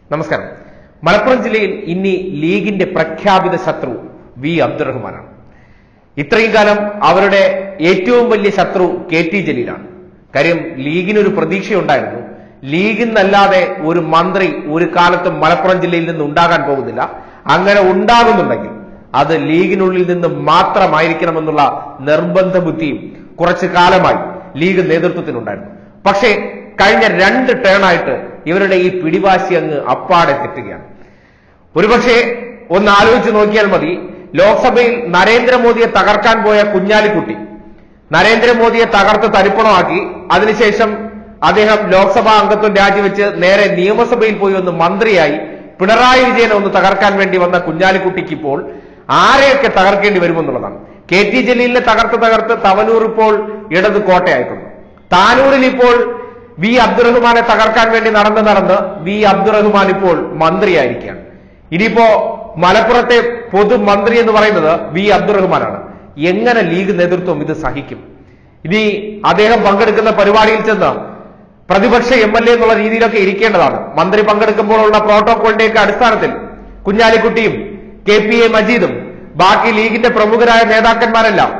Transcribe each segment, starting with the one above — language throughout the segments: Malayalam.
നമസ്കാരം മലപ്പുറം ജില്ലയിൽ ഇനി ലീഗിന്റെ പ്രഖ്യാപിത ശത്രു വി അബ്ദുറഹ്മാനാണ് ഇത്രയും കാലം അവരുടെ ഏറ്റവും വലിയ ശത്രു കെ ടി ജലീലാണ് കാര്യം ലീഗിനൊരു പ്രതീക്ഷയുണ്ടായിരുന്നു ലീഗിൽ നിന്നല്ലാതെ ഒരു മന്ത്രി ഒരു കാലത്തും മലപ്പുറം ജില്ലയിൽ നിന്ന് ഉണ്ടാകാൻ പോകുന്നില്ല അങ്ങനെ ഉണ്ടാകുന്നുണ്ടെങ്കിൽ അത് ലീഗിനുള്ളിൽ നിന്ന് മാത്രമായിരിക്കണമെന്നുള്ള നിർബന്ധ ബുദ്ധിയും കുറച്ചു കാലമായി ലീഗ് നേതൃത്വത്തിനുണ്ടായിരുന്നു പക്ഷേ കഴിഞ്ഞ രണ്ട് ടേണായിട്ട് ഇവരുടെ ഈ പിടിവാശി അങ്ങ് അപ്പാടെ തെറ്റുകയാണ് ഒരുപക്ഷെ ഒന്ന് ആലോചിച്ച് നോക്കിയാൽ മതി ലോക്സഭയിൽ നരേന്ദ്രമോദിയെ തകർക്കാൻ പോയ കുഞ്ഞാലിക്കുട്ടി നരേന്ദ്രമോദിയെ തകർത്ത് തരിപ്പണമാക്കി അതിനുശേഷം അദ്ദേഹം ലോക്സഭാ അംഗത്വം രാജിവെച്ച് നേരെ നിയമസഭയിൽ പോയി ഒന്ന് മന്ത്രിയായി പിണറായി വിജയനെ ഒന്ന് തകർക്കാൻ വേണ്ടി വന്ന കുഞ്ഞാലിക്കുട്ടിക്ക് ഇപ്പോൾ ആരെയൊക്കെ തകർക്കേണ്ടി വരുമെന്നുള്ളതാണ് കെ ടി ജലീലിനെ തകർത്ത് തകർത്ത് തവനൂർ ഇപ്പോൾ ഇടത് കോട്ടയായിട്ടുണ്ട് താനൂരിൽ ഇപ്പോൾ വി അബ്ദുറഹ്മാനെ തകർക്കാൻ വേണ്ടി നടന്ന് നടന്ന് വി അബ്ദുറഹ്മാൻ ഇപ്പോൾ മന്ത്രിയായിരിക്കുകയാണ് ഇനിയിപ്പോ മലപ്പുറത്തെ പൊതുമന്ത്രി എന്ന് പറയുന്നത് വി അബ്ദുറഹ്മാനാണ് എങ്ങനെ ലീഗ് നേതൃത്വം ഇത് സഹിക്കും ഇനി അദ്ദേഹം പങ്കെടുക്കുന്ന പരിപാടിയിൽ ചെന്ന് പ്രതിപക്ഷ എം എൽ എ എന്നുള്ള രീതിയിലൊക്കെ ഇരിക്കേണ്ടതാണ് മന്ത്രി പങ്കെടുക്കുമ്പോഴുള്ള പ്രോട്ടോകോളിന്റെയൊക്കെ അടിസ്ഥാനത്തിൽ കുഞ്ഞാലിക്കുട്ടിയും കെ പി എ മജീദും ബാക്കി ലീഗിന്റെ പ്രമുഖരായ നേതാക്കന്മാരെല്ലാം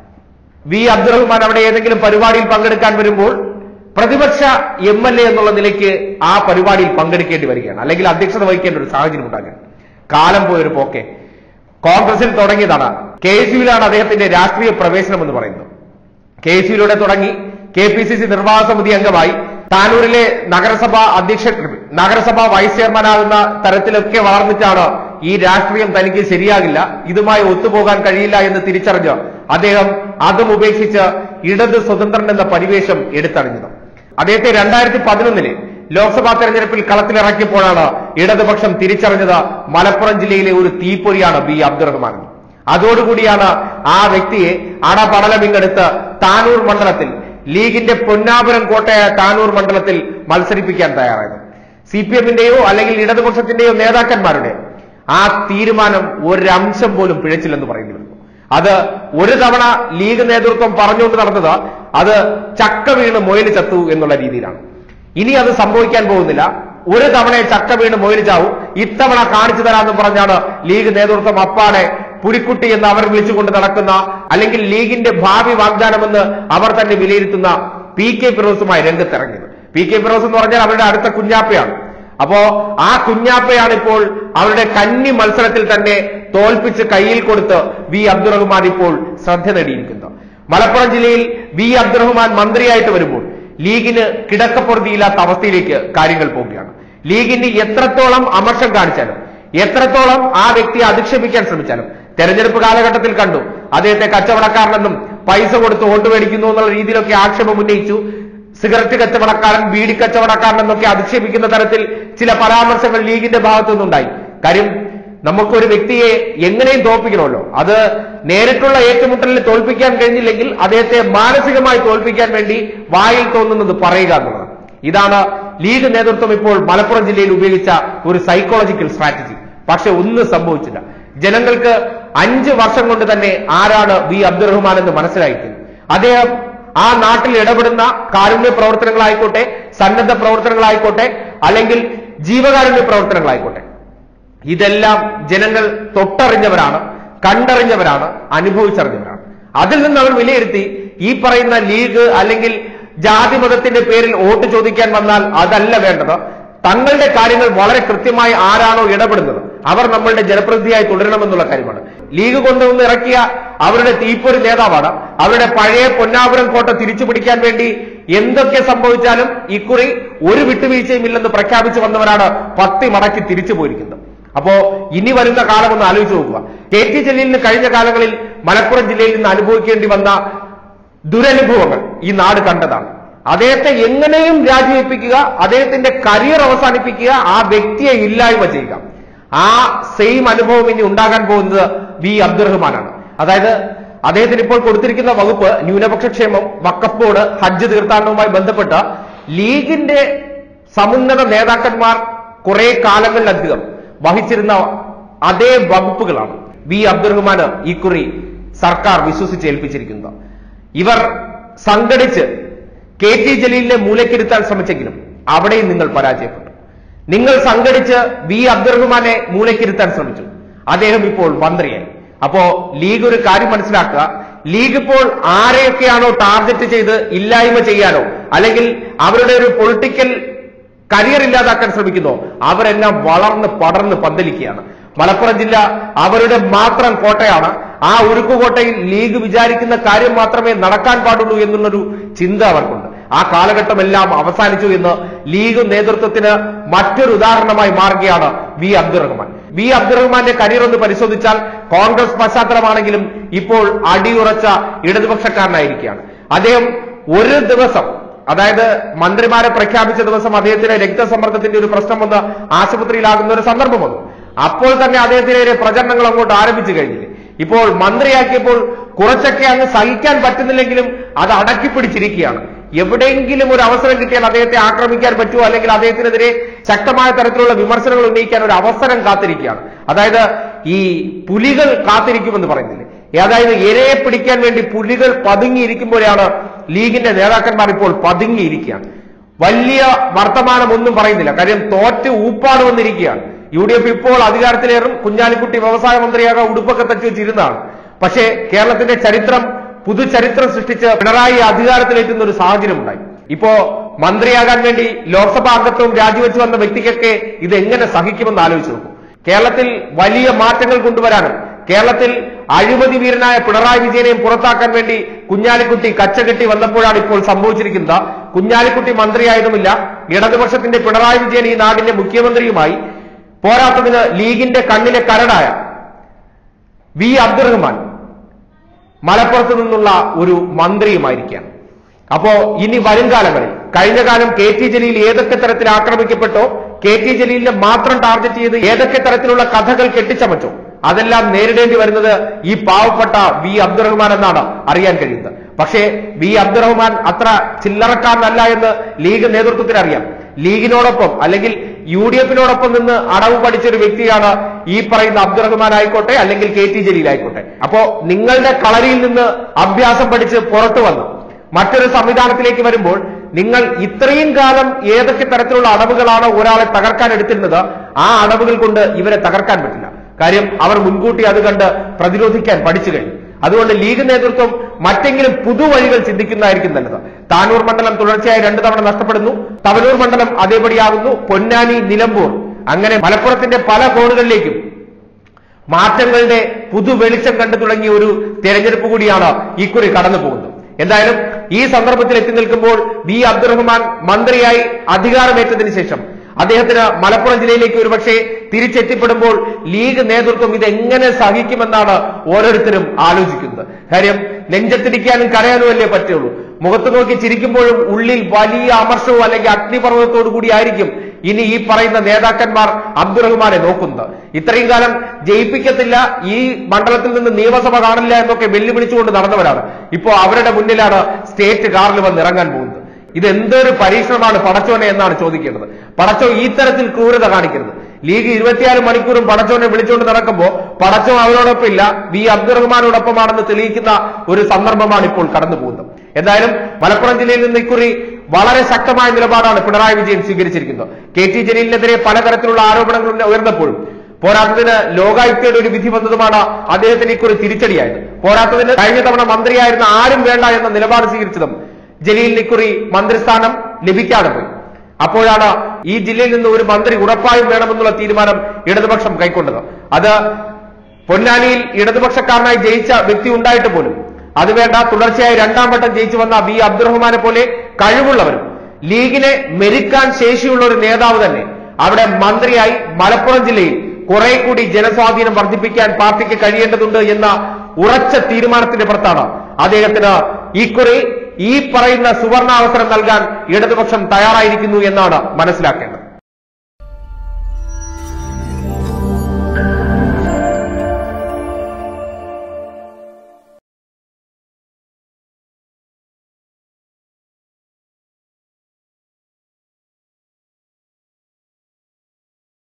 വി അബ്ദുറഹ്മാൻ അവിടെ ഏതെങ്കിലും പരിപാടിയിൽ പങ്കെടുക്കാൻ വരുമ്പോൾ പ്രതിപക്ഷ എം എൽ എ എന്നുള്ള നിലയ്ക്ക് ആ പരിപാടിയിൽ പങ്കെടുക്കേണ്ടി വരികയാണ് അല്ലെങ്കിൽ അധ്യക്ഷത വഹിക്കേണ്ട ഒരു സാഹചര്യം ഉണ്ടാകുക കാലം പോയൊരു പോക്കെ കോൺഗ്രസിൽ തുടങ്ങിയതാണ് കെ എസ് യുവിലാണ് അദ്ദേഹത്തിന്റെ രാഷ്ട്രീയ പ്രവേശനം എന്ന് പറയുന്നത് കെ എസ് യുയിലൂടെ തുടങ്ങി കെ പി സി സി നിർവാഹക സമിതി അംഗമായി താനൂരിലെ നഗരസഭാ അധ്യക്ഷ നഗരസഭാ വൈസ് ചെയർമാനാകുന്ന തരത്തിലൊക്കെ വളർന്നിട്ടാണ് ഈ രാഷ്ട്രീയം തനിക്ക് ശരിയാകില്ല ഇതുമായി ഒത്തുപോകാൻ കഴിയില്ല എന്ന് തിരിച്ചറിഞ്ഞ് അദ്ദേഹം അതും ഉപേക്ഷിച്ച് ഇടത് സ്വതന്ത്രൻ എന്ന പരിവേഷം എടുത്തണിഞ്ഞത് അദ്ദേഹത്തെ രണ്ടായിരത്തി പതിനൊന്നില് ലോക്സഭാ തെരഞ്ഞെടുപ്പിൽ കളത്തിലിറക്കിയപ്പോഴാണ് ഇടതുപക്ഷം തിരിച്ചറിഞ്ഞത് മലപ്പുറം ജില്ലയിലെ ഒരു തീപ്പൊരിയാണ് ബി അബ്ദുറഹ്മാൻ അതോടുകൂടിയാണ് ആ വ്യക്തിയെ അടപടലമിങ്ങെടുത്ത് താനൂർ മണ്ഡലത്തിൽ ലീഗിന്റെ പൊന്നാപുരം കോട്ടയായ താനൂർ മണ്ഡലത്തിൽ മത്സരിപ്പിക്കാൻ തയ്യാറായത് സി പി എമ്മിന്റെയോ അല്ലെങ്കിൽ ഇടതുപക്ഷത്തിന്റെയോ നേതാക്കന്മാരുടെ ആ തീരുമാനം ഒരംശം പോലും പിഴച്ചില്ലെന്ന് പറയേണ്ടി വരുന്നു അത് ഒരു തവണ ലീഗ് നേതൃത്വം പറഞ്ഞുകൊണ്ട് നടന്നത് അത് ചക്ക വീണ് മൊയിൽ ചത്തു എന്നുള്ള രീതിയിലാണ് ഇനി അത് സംഭവിക്കാൻ പോകുന്നില്ല ഒരു തവണ ചക്ക വീണ് മൊയിൽ ചാവും ഇത്തവണ കാണിച്ചു തരാമെന്ന് പറഞ്ഞാണ് ലീഗ് നേതൃത്വം അപ്പാടെ പുലിക്കുട്ടി എന്ന് അവർ വിളിച്ചുകൊണ്ട് നടക്കുന്ന അല്ലെങ്കിൽ ലീഗിന്റെ ഭാവി വാഗ്ദാനമെന്ന് അവർ തന്നെ വിലയിരുത്തുന്ന പി കെ ഫിറോസുമായി രംഗത്തിറങ്ങിയത് പി കെ ഫിറോസ് എന്ന് പറഞ്ഞാൽ അവരുടെ അടുത്ത കുഞ്ഞാപ്പയാണ് അപ്പോ ആ കുഞ്ഞാപ്പയാണ് ഇപ്പോൾ അവരുടെ കന്നി മത്സരത്തിൽ തന്നെ തോൽപ്പിച്ച് കയ്യിൽ കൊടുത്ത് വി അബ്ദുറഹ്മാൻ ഇപ്പോൾ ശ്രദ്ധ നേടിയിരിക്കുന്നത് മലപ്പുറം ജില്ലയിൽ വി അബ്ദുറഹ്മാൻ മന്ത്രിയായിട്ട് വരുമ്പോൾ ലീഗിന് കിടക്കപ്പുറതിയില്ലാത്ത അവസ്ഥയിലേക്ക് കാര്യങ്ങൾ പോവുകയാണ് ലീഗിന് എത്രത്തോളം അമർഷം കാണിച്ചാലും എത്രത്തോളം ആ വ്യക്തിയെ അധിക്ഷേപിക്കാൻ ശ്രമിച്ചാലും തെരഞ്ഞെടുപ്പ് കാലഘട്ടത്തിൽ കണ്ടു അദ്ദേഹത്തെ കച്ചവടക്കാരനെന്നും പൈസ കൊടുത്ത് വോട്ട് മേടിക്കുന്നു എന്നുള്ള രീതിയിലൊക്കെ ആക്ഷേപം ഉന്നയിച്ചു സിഗരറ്റ് കച്ചവടക്കാരൻ ബീഡി കച്ചവടക്കാരൻ എന്നൊക്കെ അധിക്ഷേപിക്കുന്ന തരത്തിൽ ചില പരാമർശങ്ങൾ ലീഗിന്റെ ഭാഗത്തു നിന്നുണ്ടായി കാര്യം നമുക്കൊരു വ്യക്തിയെ എങ്ങനെയും തോൽപ്പിക്കണമല്ലോ അത് നേരിട്ടുള്ള ഏറ്റുമുട്ടലിൽ തോൽപ്പിക്കാൻ കഴിഞ്ഞില്ലെങ്കിൽ അദ്ദേഹത്തെ മാനസികമായി തോൽപ്പിക്കാൻ വേണ്ടി വായിൽ തോന്നുന്നത് പറയുക എന്നുള്ളത് ഇതാണ് ലീഗ് നേതൃത്വം ഇപ്പോൾ മലപ്പുറം ജില്ലയിൽ ഉപയോഗിച്ച ഒരു സൈക്കോളജിക്കൽ സ്ട്രാറ്റജി പക്ഷെ ഒന്നും സംഭവിച്ചില്ല ജനങ്ങൾക്ക് അഞ്ച് വർഷം കൊണ്ട് തന്നെ ആരാണ് വി അബ്ദുറഹ്മാൻ എന്ന് മനസ്സിലായിരിക്കുന്നു അദ്ദേഹം ആ നാട്ടിൽ ഇടപെടുന്ന കാരുണ്യ പ്രവർത്തനങ്ങളായിക്കോട്ടെ സന്നദ്ധ പ്രവർത്തനങ്ങളായിക്കോട്ടെ അല്ലെങ്കിൽ ജീവകാരുണ്യ പ്രവർത്തനങ്ങളായിക്കോട്ടെ ഇതെല്ലാം ജനങ്ങൾ തൊട്ടറിഞ്ഞവരാണ് കണ്ടറിഞ്ഞവരാണ് അനുഭവിച്ചറിഞ്ഞവരാണ് അതിൽ നിന്ന് അവർ വിലയിരുത്തി ഈ പറയുന്ന ലീഗ് അല്ലെങ്കിൽ ജാതി മതത്തിന്റെ പേരിൽ വോട്ട് ചോദിക്കാൻ വന്നാൽ അതല്ല വേണ്ടത് തങ്ങളുടെ കാര്യങ്ങൾ വളരെ കൃത്യമായി ആരാണോ ഇടപെടുന്നത് അവർ നമ്മളുടെ ജനപ്രതിനിധിയായി തുടരണമെന്നുള്ള കാര്യമാണ് ലീഗ് കൊണ്ടുവന്ന് ഇറക്കിയ അവരുടെ തീപ്പൊരി നേതാവാണ് അവരുടെ പഴയ പൊന്നാപുരം കോട്ട തിരിച്ചു പിടിക്കാൻ വേണ്ടി എന്തൊക്കെ സംഭവിച്ചാലും ഇക്കുറി ഒരു വിട്ടുവീഴ്ചയും ഇല്ലെന്ന് പ്രഖ്യാപിച്ചു വന്നവരാണ് പത്തി മടക്കി തിരിച്ചു പോയിരിക്കുന്നത് അപ്പോ ഇനി വരുന്ന കാലം ഒന്ന് ആലോചിച്ച് നോക്കുക കെ ടി ജലീലിന് കഴിഞ്ഞ കാലങ്ങളിൽ മലപ്പുറം ജില്ലയിൽ നിന്ന് അനുഭവിക്കേണ്ടി വന്ന ദുരനുഭവങ്ങൾ ഈ നാട് കണ്ടതാണ് അദ്ദേഹത്തെ എങ്ങനെയും രാജിവെപ്പിക്കുക അദ്ദേഹത്തിന്റെ കരിയർ അവസാനിപ്പിക്കുക ആ വ്യക്തിയെ ഇല്ലായ്മ ചെയ്യുക ആ സെയിം അനുഭവം ഇനി ഉണ്ടാകാൻ പോകുന്നത് വി അബ്ദുറഹ്മാനാണ് അതായത് അദ്ദേഹത്തിന് ഇപ്പോൾ കൊടുത്തിരിക്കുന്ന വകുപ്പ് ന്യൂനപക്ഷ ക്ഷേമം വക്കഫ് ബോർഡ് ഹജ്ജ് തീർത്ഥാടനവുമായി ബന്ധപ്പെട്ട ലീഗിന്റെ സമുന്നത നേതാക്കന്മാർ കുറെ കാലങ്ങളിലധികം വഹിച്ചിരുന്ന അതേ വകുപ്പുകളാണ് വി അബ്ദുറഹ്മാന് ഇക്കുറി സർക്കാർ വിശ്വസിച്ച് ഏൽപ്പിച്ചിരിക്കുന്നത് ഇവർ സംഘടിച്ച് കെ ടി ജലീലിനെ മൂലക്കിരുത്താൻ ശ്രമിച്ചെങ്കിലും അവിടെയും നിങ്ങൾ പരാജയപ്പെട്ടു നിങ്ങൾ സംഘടിച്ച് വി അബ്ദുറഹ്മാനെ മൂലക്കിരുത്താൻ ശ്രമിച്ചു അദ്ദേഹം ഇപ്പോൾ മന്ത്രിയായി അപ്പോ ലീഗ് ഒരു കാര്യം മനസ്സിലാക്കുക ലീഗ് ഇപ്പോൾ ആരെയൊക്കെയാണോ ടാർഗറ്റ് ചെയ്ത് ഇല്ലായ്മ ചെയ്യാനോ അല്ലെങ്കിൽ അവരുടെ ഒരു പൊളിറ്റിക്കൽ കരിയർ ഇല്ലാതാക്കാൻ ശ്രമിക്കുന്നു അവരെല്ലാം വളർന്ന് പടർന്ന് പന്തലിക്കുകയാണ് മലപ്പുറം ജില്ല അവരുടെ മാത്രം കോട്ടയാണ് ആ ഉരുക്കുകോട്ടയിൽ ലീഗ് വിചാരിക്കുന്ന കാര്യം മാത്രമേ നടക്കാൻ പാടുള്ളൂ എന്നുള്ളൊരു ചിന്ത അവർക്കുണ്ട് ആ കാലഘട്ടമെല്ലാം അവസാനിച്ചു എന്ന് ലീഗ് നേതൃത്വത്തിന് മറ്റൊരു ഉദാഹരണമായി മാറുകയാണ് വി അബ്ദുറഹ്മാൻ വി അബ്ദുറഹ്മാന്റെ കരിയർ ഒന്ന് പരിശോധിച്ചാൽ കോൺഗ്രസ് പശ്ചാത്തലമാണെങ്കിലും ഇപ്പോൾ അടിയുറച്ച ഇടതുപക്ഷക്കാരനായിരിക്കുകയാണ് അദ്ദേഹം ഒരു ദിവസം അതായത് മന്ത്രിമാരെ പ്രഖ്യാപിച്ച ദിവസം അദ്ദേഹത്തിന് രക്തസമ്മർദ്ദത്തിന്റെ ഒരു പ്രശ്നം വന്ന് ആശുപത്രിയിലാകുന്ന ഒരു സന്ദർഭം വന്നു അപ്പോൾ തന്നെ അദ്ദേഹത്തിനെതിരെ പ്രചരണങ്ങൾ അങ്ങോട്ട് ആരംഭിച്ചു കഴിഞ്ഞില്ലേ ഇപ്പോൾ മന്ത്രിയാക്കിയപ്പോൾ കുറച്ചൊക്കെ അങ്ങ് സഹിക്കാൻ പറ്റുന്നില്ലെങ്കിലും അത് അടക്കി പിടിച്ചിരിക്കുകയാണ് എവിടെയെങ്കിലും ഒരു അവസരം കിട്ടിയാൽ അദ്ദേഹത്തെ ആക്രമിക്കാൻ പറ്റുമോ അല്ലെങ്കിൽ അദ്ദേഹത്തിനെതിരെ ശക്തമായ തരത്തിലുള്ള വിമർശനങ്ങൾ ഉന്നയിക്കാൻ ഒരു അവസരം കാത്തിരിക്കുകയാണ് അതായത് ഈ പുലികൾ കാത്തിരിക്കുമെന്ന് പറയുന്നില്ലേ അതായത് ഇരയെ പിടിക്കാൻ വേണ്ടി പുലികൾ പതുങ്ങിയിരിക്കുമ്പോഴാണ് ലീഗിന്റെ നേതാക്കന്മാർ ഇപ്പോൾ പതുങ്ങിയിരിക്കുകയാണ് വലിയ വർത്തമാനം ഒന്നും പറയുന്നില്ല കാര്യം തോറ്റ് ഊപ്പാട് വന്നിരിക്കുകയാണ് യു ഡി എഫ് ഇപ്പോൾ അധികാരത്തിലേറും കുഞ്ഞാലിക്കുട്ടി വ്യവസായ മന്ത്രിയാകാൻ ഉടുപ്പൊക്കെ തച്ചു വെച്ചിരുന്നതാണ് പക്ഷേ കേരളത്തിന്റെ ചരിത്രം പുതുചരിത്രം സൃഷ്ടിച്ച് പിണറായി അധികാരത്തിലേറ്റുന്ന ഒരു സാഹചര്യം ഉണ്ടായി ഇപ്പോ മന്ത്രിയാകാൻ വേണ്ടി ലോക്സഭാ അംഗത്വം രാജിവെച്ച് വന്ന വ്യക്തിക്കൊക്കെ ഇത് എങ്ങനെ സഹിക്കുമെന്ന് ആലോചിച്ച് നോക്കും കേരളത്തിൽ വലിയ മാറ്റങ്ങൾ കൊണ്ടുവരാനും കേരളത്തിൽ അഴിമതി വീരനായ പിണറായി വിജയനെയും പുറത്താക്കാൻ വേണ്ടി കുഞ്ഞാലിക്കുട്ടി കച്ചകെട്ടി വന്നപ്പോഴാണ് ഇപ്പോൾ സംഭവിച്ചിരിക്കുന്നത് കുഞ്ഞാലിക്കുട്ടി മന്ത്രിയായതുമില്ല ഇടതുപക്ഷത്തിന്റെ പിണറായി വിജയൻ ഈ നാടിന്റെ മുഖ്യമന്ത്രിയുമായി പോരാത്തതിന് ലീഗിന്റെ കണ്ണിലെ കരടായ വി അബ്ദുറഹ്മാൻ മലപ്പുറത്ത് നിന്നുള്ള ഒരു മന്ത്രിയുമായിരിക്കാം അപ്പോ ഇനി വരും കാലങ്ങളിൽ കഴിഞ്ഞ കാലം കെ ടി ജലീൽ ഏതൊക്കെ തരത്തിൽ ആക്രമിക്കപ്പെട്ടോ കെ ടി ജലീലിനെ മാത്രം ടാർഗറ്റ് ചെയ്ത് ഏതൊക്കെ തരത്തിലുള്ള കഥകൾ കെട്ടിച്ചമച്ചോ അതെല്ലാം നേരിടേണ്ടി വരുന്നത് ഈ പാവപ്പെട്ട വി അബ്ദുറഹ്മാൻ എന്നാണ് അറിയാൻ കഴിയുന്നത് പക്ഷേ വി അബ്ദുറഹ്മാൻ അത്ര ചില്ലറക്കാരനല്ല എന്ന് ലീഗ് നേതൃത്വത്തിന് അറിയാം ലീഗിനോടൊപ്പം അല്ലെങ്കിൽ യു ഡി എഫിനോടൊപ്പം നിന്ന് അടവ് പഠിച്ച ഒരു വ്യക്തിയാണ് ഈ പറയുന്ന അബ്ദുറഹ്മാൻ ആയിക്കോട്ടെ അല്ലെങ്കിൽ കെ ടി ജലീൽ ആയിക്കോട്ടെ അപ്പോ നിങ്ങളുടെ കളരിയിൽ നിന്ന് അഭ്യാസം പഠിച്ച് പുറത്തു വന്നു മറ്റൊരു സംവിധാനത്തിലേക്ക് വരുമ്പോൾ നിങ്ങൾ ഇത്രയും കാലം ഏതൊക്കെ തരത്തിലുള്ള അടവുകളാണ് ഒരാളെ തകർക്കാൻ എടുത്തിരുന്നത് ആ അടവുകൾ കൊണ്ട് ഇവരെ തകർക്കാൻ പറ്റില്ല കാര്യം അവർ മുൻകൂട്ടി അത് കണ്ട് പ്രതിരോധിക്കാൻ പഠിച്ചു കഴിഞ്ഞു അതുകൊണ്ട് ലീഗ് നേതൃത്വം മറ്റെങ്കിലും പുതുവഴികൾ ചിന്തിക്കുന്നതായിരിക്കും നല്ലത് താനൂർ മണ്ഡലം തുടർച്ചയായി രണ്ടു തവണ നഷ്ടപ്പെടുന്നു തവനൂർ മണ്ഡലം അതേപടിയാകുന്നു പൊന്നാനി നിലമ്പൂർ അങ്ങനെ മലപ്പുറത്തിന്റെ പല കോണുകളിലേക്കും മാറ്റങ്ങളുടെ പുതു വെളിച്ചം കണ്ടു തുടങ്ങിയ ഒരു തെരഞ്ഞെടുപ്പ് കൂടിയാണ് ഇക്കുറി കടന്നു പോകുന്നത് എന്തായാലും ഈ സന്ദർഭത്തിൽ എത്തി നിൽക്കുമ്പോൾ വി അബ്ദുറഹ്മാൻ മന്ത്രിയായി അധികാരമേറ്റതിനു ശേഷം അദ്ദേഹത്തിന് മലപ്പുറം ജില്ലയിലേക്ക് ഒരുപക്ഷെ തിരിച്ചെത്തിപ്പെടുമ്പോൾ ലീഗ് നേതൃത്വം ഇതെങ്ങനെ സഹിക്കുമെന്നാണ് ഓരോരുത്തരും ആലോചിക്കുന്നത് കാര്യം നെഞ്ചത്തിരിക്കാനും കരയാനും അല്ലേ പറ്റുള്ളൂ മുഖത്ത് നോക്കി ചിരിക്കുമ്പോഴും ഉള്ളിൽ വലിയ അമർഷവും അല്ലെങ്കിൽ അഗ്നിപർവ്വതത്തോടു കൂടി ആയിരിക്കും ഇനി ഈ പറയുന്ന നേതാക്കന്മാർ അബ്ദുറഹ്മാനെ നോക്കുന്നത് ഇത്രയും കാലം ജയിപ്പിക്കത്തില്ല ഈ മണ്ഡലത്തിൽ നിന്ന് നിയമസഭ കാണില്ല എന്നൊക്കെ വെല്ലുവിളിച്ചുകൊണ്ട് നടന്നവരാണ് ഇപ്പോ അവരുടെ മുന്നിലാണ് സ്റ്റേറ്റ് കാറിൽ വന്ന് ഇറങ്ങാൻ പോകുന്നത് ഇത് എന്തൊരു പരീക്ഷണമാണ് പടച്ചോനെ എന്നാണ് ചോദിക്കേണ്ടത് പടച്ചോ ഈ തരത്തിൽ ക്രൂരത കാണിക്കരുത് ലീഗ് ഇരുപത്തിയാറ് മണിക്കൂറും പടച്ചോനെ വിളിച്ചുകൊണ്ട് നടക്കുമ്പോൾ പടച്ചോ അവരോടൊപ്പം ഇല്ല വി അബ്ദുറഹ്മാനോടൊപ്പമാണെന്ന് തെളിയിക്കുന്ന ഒരു സന്ദർഭമാണ് ഇപ്പോൾ കടന്നു പോകുന്നത് എന്തായാലും മലപ്പുറം ജില്ലയിൽ നിന്ന് ഇക്കുറി വളരെ ശക്തമായ നിലപാടാണ് പിണറായി വിജയൻ സ്വീകരിച്ചിരിക്കുന്നത് കെ ടി ജലീലിനെതിരെ പലതരത്തിലുള്ള ആരോപണങ്ങൾ ഉയർന്നപ്പോഴും പോരാത്തതിന് ലോകായുക്തയുടെ ഒരു വിധി വന്നതുമാണ് അദ്ദേഹത്തിന് ഇക്കുറി തിരിച്ചടിയായത് പോരാത്തതിന് കഴിഞ്ഞ തവണ മന്ത്രിയായിരുന്ന ആരും വേണ്ട എന്ന നിലപാട് സ്വീകരിച്ചതും ജലീലിന് ഇക്കുറി മന്ത്രിസ്ഥാനം ലഭിക്കാതെ പോയി അപ്പോഴാണ് ഈ ജില്ലയിൽ നിന്ന് ഒരു മന്ത്രി ഉറപ്പായും വേണമെന്നുള്ള തീരുമാനം ഇടതുപക്ഷം കൈക്കൊണ്ടത് അത് പൊന്നാനിയിൽ ഇടതുപക്ഷക്കാരനായി ജയിച്ച വ്യക്തി ഉണ്ടായിട്ട് പോലും അത് വേണ്ട തുടർച്ചയായി രണ്ടാം വട്ടം ജയിച്ചു വന്ന വി അബ്ദുറഹ്മാനെ പോലെ കഴിവുള്ളവരും ലീഗിനെ മെരുക്കാൻ ശേഷിയുള്ള ഒരു നേതാവ് തന്നെ അവിടെ മന്ത്രിയായി മലപ്പുറം ജില്ലയിൽ കുറെ കൂടി ജനസ്വാധീനം വർദ്ധിപ്പിക്കാൻ പാർട്ടിക്ക് കഴിയേണ്ടതുണ്ട് എന്ന ഉറച്ച തീരുമാനത്തിന്റെ പുറത്താണ് അദ്ദേഹത്തിന് ഇക്കുറി ഈ പറയുന്ന സുവർണാവസരം നൽകാൻ ഇടതുപക്ഷം തയ്യാറായിരിക്കുന്നു എന്നാണ് മനസ്സിലാക്കേണ്ടത്